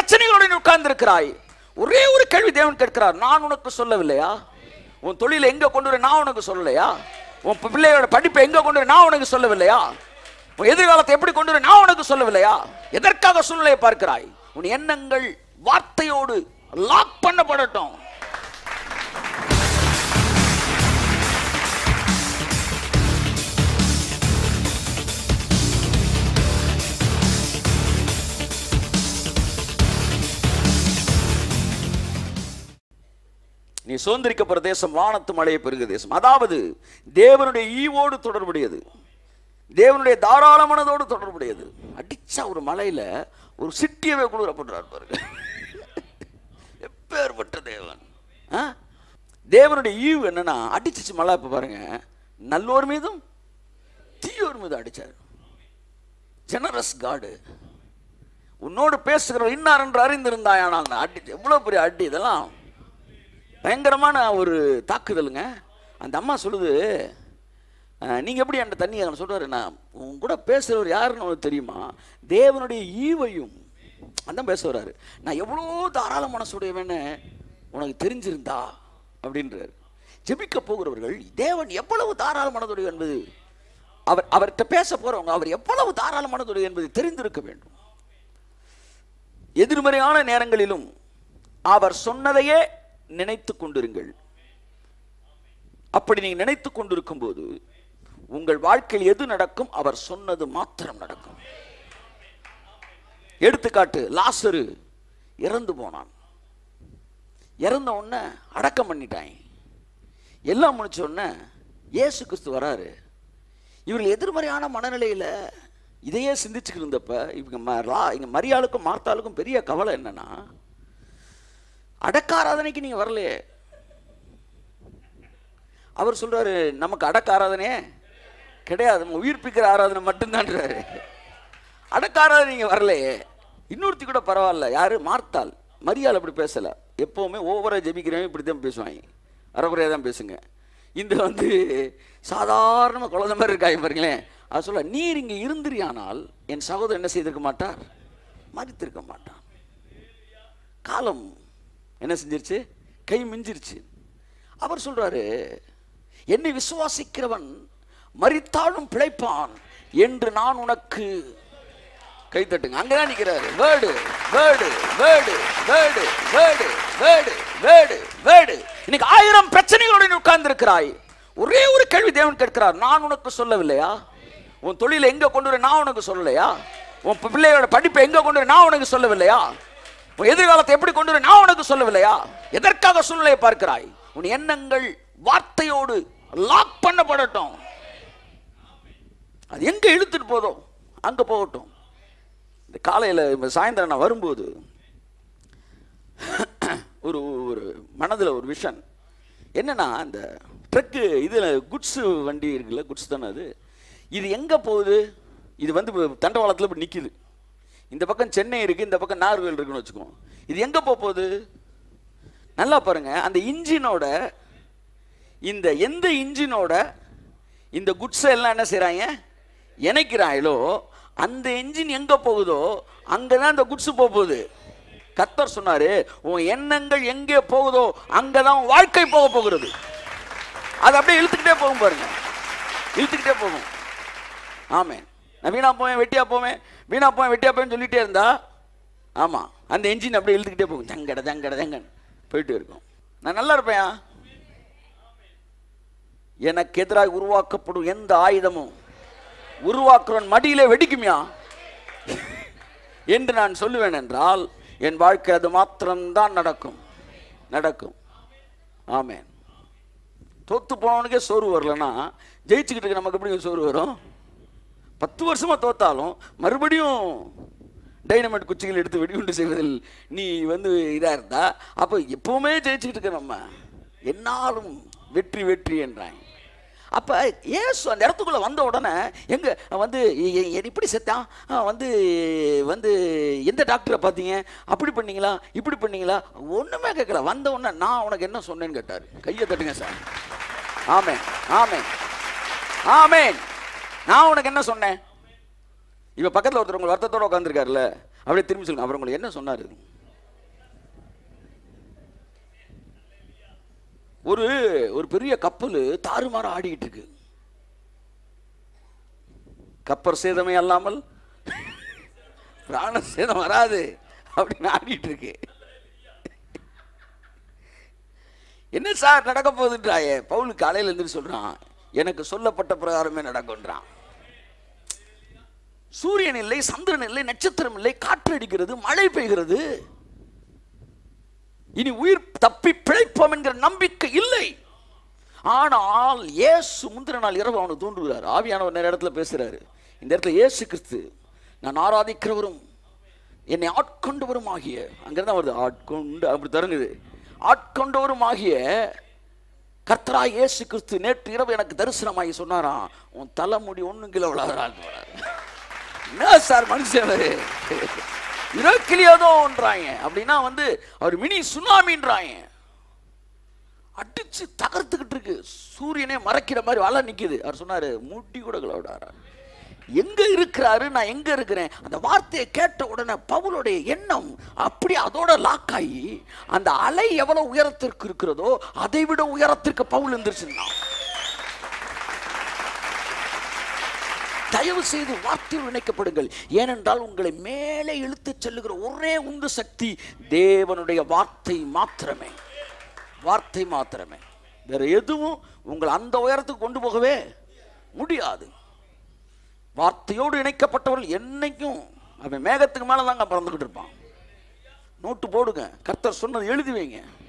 பிரச்சனைகளோடு நீ உட்கார்ந்திருக்கிறாய் ஒரே ஒரு கேள்வி தேவன் கேட்கிறார் நான் உனக்கு சொல்லவில்லையா உன் தொழிலை எங்க கொண்டு வர நான் உனக்கு சொல்லலையா உன் பிள்ளையோட படிப்பை எங்க கொண்டு வர நான் உனக்கு சொல்லவில்லையா உன் எதிர்காலத்தை எப்படி கொண்டு வர நான் உனக்கு சொல்லவில்லையா எதற்காக சூழ்நிலையை பார்க்கிறாய் உன் எண்ணங்கள் வார்த்தையோடு லாக் பண்ணப்படட்டும் நீ சுதந்திரிக்க போற தேசம் வானத்து மழையை பெருகு தேசம் அதாவது தேவனுடைய ஈவோடு தொடர்புடையது தேவனுடைய தாராளமானதோடு தொடர்புடையது அடிச்சா ஒரு மலையில ஒரு சிட்டியவே குளிர பண்றார் பாருங்க எப்பேற்பட்ட தேவன் ஆ? தேவனுடைய ஈவு என்னன்னா அடிச்சிச்சு மழை இப்ப பாருங்க நல்லோர் மீதும் தீயோர் மீதும் அடிச்சார் ஜெனரஸ் காடு உன்னோடு பேசுகிற இன்னார் என்று அறிந்திருந்தாயானால் அடி எவ்வளவு பெரிய அடி இதெல்லாம் பயங்கரமான ஒரு தாக்குதலுங்க அந்த அம்மா சொல்லுது அஹ், நீங்க எப்படி அந்த தண்ணி அவன் சொல்றாரு நான் உன் கூட பேசுறவர் யாருன்னு உனக்கு தெரியுமா தேவனுடைய ஈவையும் அந்த பேச வர்றாரு நான் எவ்வளோ தாராள மனசுடையவன்னு உனக்கு தெரிஞ்சிருந்தா அப்படின்றாரு ஜெபிக்க போகிறவர்கள் தேவன் எவ்வளவு தாராள மனதுடைய என்பது அவர் அவர்கிட்ட பேச போறவங்க அவர் எவ்வளவு தாராள மனதுடைய என்பதை தெரிந்திருக்க வேண்டும் எதிர்மறையான நேரங்களிலும் அவர் சொன்னதையே நினைத்து கொண்டிருங்கள் அப்படி நீங்க நினைத்து கொண்டிருக்கும் போது உங்கள் வாழ்க்கையில் எது நடக்கும் அவர் சொன்னது மாத்திரம் நடக்கும் எடுத்துக்காட்டு லாசரு இறந்து போனான் இறந்த உடனே அடக்கம் பண்ணிட்டாங்க எல்லாம் முடிச்ச உடனே இயேசு கிறிஸ்து வராரு இவர்கள் எதிர்மறையான மனநிலையில இதையே சிந்திச்சுக்கிட்டு இருந்தப்ப இவங்க ம- லா- இங்க மரியாளுக்கும் மார்த்தாளுக்கும் பெரிய கவலை என்னன்னா அடக்க ஆராதனைக்கு நீங்க வரலையே அவர் சொல்றாரு நமக்கு அடக்க ஆராதனையே கிடையாது நம்ம உயிர்ப்பிக்கிற ஆராதனை மட்டும்தான்றாரு அடக்க ஆராதனை நீங்க வரலையே இன்னொருத்தி கூட பரவாயில்ல யாரு மார்த்தாள் மரியாள் அப்படி பேசல எப்பவுமே ஓவரா ஜெபிக்கிறவன் இப்படி தான் பேசுவாங்க அறகுறையாக தான் பேசுங்க இந்த வந்து சாதாரண குழந்தை மாதிரி இருக்காங்க பாருங்களேன் அது சொல்ல நீர் இங்கே இருந்திரியானால் என் சகோதரன் என்ன செய்திருக்க மாட்டார் மறித்திருக்க மாட்டான் காலம் என்ன செஞ்சிருச்சு கை மிஞ்சிருச்சு அவர் சொல்றாரு என்னை விசுவாசிக்கிறவன் மரித்தாலும் பிழைப்பான் என்று நான் உனக்கு கை தட்டுங்க அங்கதான் நிக்கிறாரு word word word word word word word word இன்னைக்கு ஆயிரம் பிரச்சனைகளோட நீ உட்கார்ந்து இருக்கிறாய் ஒரே ஒரு கேள்வி தேவன் கேட்கிறார் நான் உனக்கு சொல்லவில்லையா உன் தொழிலை எங்க கொண்டு வர நான் உனக்கு சொல்லலையா உன் பிள்ளையோட படிப்பை எங்க கொண்டு வர நான் உனக்கு சொல்லவில்லையா உன் எதிர்காலத்தை எப்படி கொண்டு வர நான் உனக்கு சொல்லவில்லையா எதற்காக சூழ்நிலையை பார்க்கிறாய் உன் எண்ணங்கள் வார்த்தையோடு லாக் பண்ணப்படட்டும் அது எங்க இழுத்துட்டு போதோ அங்க போகட்டும் இந்த காலையில் இப்போ சாயந்தரம் நான் வரும்போது ஒரு ஒரு மனதில் ஒரு விஷன் என்னன்னா அந்த ட்ரக்கு இதில் குட்ஸு வண்டி இருக்குல்ல குட்ஸ் தானே அது இது எங்கே போகுது இது வந்து இப்ப தண்டவாளத்தில் இப்படி நிற்கிது இந்த பக்கம் சென்னை இருக்குது இந்த பக்கம் நாகர்கோவில் இருக்குன்னு வச்சுக்கோங்க இது எங்கே போக போகுது நல்லா பாருங்க அந்த இன்ஜினோட இந்த எந்த இன்ஜினோட இந்த குட்ஸை எல்லாம் என்ன செய்கிறாங்க இணைக்கிறாங்களோ அந்த இன்ஜின் எங்கே போகுதோ அங்கே தான் இந்த குட்ஸு போக போகுது கர்த்தர் சொன்னாரு உன் எண்ணங்கள் எங்கே போகுதோ அங்கே தான் உன் வாழ்க்கை போக போகிறது அது அப்படியே இழுத்துக்கிட்டே போகும் பாருங்க இழுத்துக்கிட்டே போகும் ஆமே நான் வீணா போவேன் வெட்டியா போவேன் வீணா போவேன் வெட்டியா போவேன் சொல்லிட்டே இருந்தா ஆமா அந்த என்ஜின் அப்படியே இழுத்துக்கிட்டே போகும் ஜங்கட ஜங்கட ஜங்கன் போயிட்டு இருக்கும் நான் நல்லா இருப்பேன் எனக்கு எதிராக உருவாக்கப்படும் எந்த ஆயுதமும் உருவாக்குறவன் மடியிலே வெடிக்குமியா என்று நான் சொல்லுவேன் என்றால் என் வாழ்க்கை அது மாத்திரம்தான் நடக்கும் நடக்கும் ஆமென் தோத்து போனவனுக்கே சோறு வரலன்னா ஜெயிச்சுக்கிட்டு இருக்க நமக்கு எப்படி சோறு வரும் பத்து வருஷமா தோத்தாலும் மறுபடியும் டைனமைட் குச்சிகள் எடுத்து வெடிகுண்டு செய்வதில் நீ வந்து இதா இருந்தா அப்போ எப்பவுமே ஜெயிச்சுக்கிட்டு இருக்க நம்ம என்னாலும் வெற்றி வெற்றி என்றாங்க அப்ப ஏசு அந்த இடத்துக்குள்ள வந்த உடனே எங்க வந்து எ- எ- எ- இப்படி செத்தான் ஆ, வந்து வந்து எந்த டாக்டரை பார்த்தீங்க அப்படி பண்ணீங்களா இப்படி பண்ணீங்களா ஒண்ணுமே கேட்கல வந்த உடனே நான் உனக்கு என்ன சொன்னேன்னு கேட்டார் கையை தட்டுங்க சார் ஆமென் ஆமென் ஆமென் நான் உனக்கு என்ன சொன்னேன் இப்ப பக்கத்துல ஒருத்தர் உங்க வருத்தத்தோட உட்காந்துருக்காருல்ல அப்படியே திரும்பி சொல்லுங்க அவர் உங்களுக்கு என்ன சொன்னாரு ஒரு ஒரு பெரிய கப்பல் தாறுமாற ஆடிக்கிட்டு இருக்கு கப்பர் சேதமே அல்லாமல் பிராண சேதம் வராது அப்படின்னு ஆடிட்டு இருக்கு என்ன சார் நடக்க போகுதுன்றாயே பவுல் காலையில இருந்து சொல்றான் எனக்கு சொல்லப்பட்ட பிரகாரமே நடக்கும்ன்றான் சூரியன் இல்லை சந்திரன் இல்லை நட்சத்திரம் இல்லை காற்று அடிக்கிறது மழை பெய்கிறது இனி உயிர் தப்பி பிழைப்போம் என்கிற நம்பிக்கை இல்லை ஆனால் இயேசு முந்தின நாள் இரவு அவனுக்கு தோன்றுகிறார் ஆவியானவர் நிறைய இடத்துல பேசுறாரு இந்த இடத்துல இயேசு கிறிஸ்து நான் ஆராதிக்கிறவரும் என்னை ஆட்கொண்டவரும் ஆகிய அங்கிருந்து வருது ஆட்கொண்டு அப்படி தொடங்குது ஆட்கொண்டவரும் ஆகிய கர்த்தராய் இயேசு கிறிஸ்து நேற்று இரவு எனக்கு தரிசனமாகி சொன்னாராம் உன் தலைமுடி ஒன்றும் கிலோ விளாடுறான் என்ன சார் மனுஷன் அவரு இறக்கிலியதோன்றாங்க அப்படின்னா வந்து அவர் மினி சுனாமின்றாங்க அடிச்சு தகர்த்துக்கிட்டு இருக்கு சூரியனே மறைக்கிற மாதிரி வலை நிக்குது அவர் சொன்னாரு முட்டி கூட கிளவுடாரா எங்க இருக்கிறாரு நான் எங்க இருக்கிறேன் அந்த வார்த்தையை கேட்ட உடனே பவுலுடைய எண்ணம் அப்படி அதோட லாக் ஆகி அந்த அலை எவ்வளவு உயரத்திற்கு இருக்கிறதோ அதை விட உயரத்திற்கு பவுல் இருந்துருச்சுன்னா தயவு செய்து வார்த்தையோடு இணைக்கப்படுங்கள் ஏனென்றால் உங்களை மேலே இழுத்துச் செல்லுகிற ஒரே உந்து சக்தி தேவனுடைய வார்த்தை மாத்திரமே வார்த்தை மாத்திரமே வேற எதுவும் உங்களை அந்த உயரத்துக்கு கொண்டு போகவே முடியாது வார்த்தையோடு இணைக்கப்பட்டவர்கள் என்னைக்கும் அவன் மேகத்துக்கு மேலே தாங்க பறந்துக்கிட்டு இருப்பான் நோட்டு போடுங்க கர்த்தர் சொன்னது எழுதி வைங்க